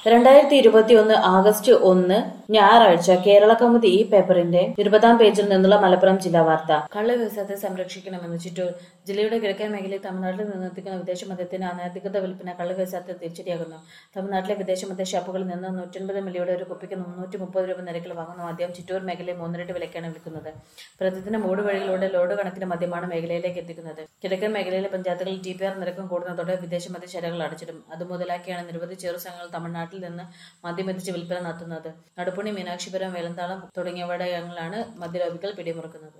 രണ്ടായിരത്തി ഇരുപത്തിയൊന്ന് ആഗസ്റ്റ് ഒന്ന് ഞായറാഴ്ച കേരള കൗമുദി ഈ പേപ്പറിന്റെ ഇരുപതാം പേജിൽ നിന്നുള്ള മലപ്പുറം ജില്ലാ വാർത്ത കള്ള വ്യവസായത്തെ സംരക്ഷിക്കണമെന്ന് ചിറ്റൂർ ജില്ലയുടെ കിഴക്കൻ മേഖലയിൽ തമിഴ്നാട്ടിൽ നിന്ന് എത്തിക്കുന്ന വിദേശ മദ്യത്തിന് അനധികൃത വിൽപ്പന കള്ള വ്യവസായത്തെ തിരിച്ചടിയാകുന്നു തമിഴ്നാട്ടിലെ വിദേശ മദ്യ ഷാപ്പുകളിൽ നിന്ന് നൂറ്റൻപത് മില്ലിയുടെ ഒരു കുപ്പിക്ക് മുന്നൂറ്റി മുപ്പത് രൂപ നിരക്കിൽ വാങ്ങുന്ന മദ്യം ചിറ്റൂർ മേഖലയിൽ മൂന്നിരട്ടി വിലക്കാണ് വിൽക്കുന്നത് പ്രതിദിന മൂട് വഴികളിലൂടെ ലോഡ് കണക്കിന് മദ്യമാണ് മേഖലയിലേക്ക് എത്തിക്കുന്നത് കിഴക്കൻ മേഖലയിലെ പഞ്ചായത്തുകളിൽ ടി പി ആർ നിരക്കും കൂടുന്നതോടെ വിദേശ മദ്യശാലകൾ അടച്ചിടും അത് മുതലാക്കിയാണ് നിരവധി ചെറു സംഘങ്ങൾ തമിഴ്നാട്ടിൽ നിന്ന് മദ്യമെത്തിച്ച് വിൽപ്പന നടത്തുന്നത് നടുപ്പുണി മീനാക്ഷിപുരം വേലന്താളം തുടങ്ങിയവിടങ്ങളിലാണ് മദ്യലോബികൾ പിടിമുറുക്കുന്നത്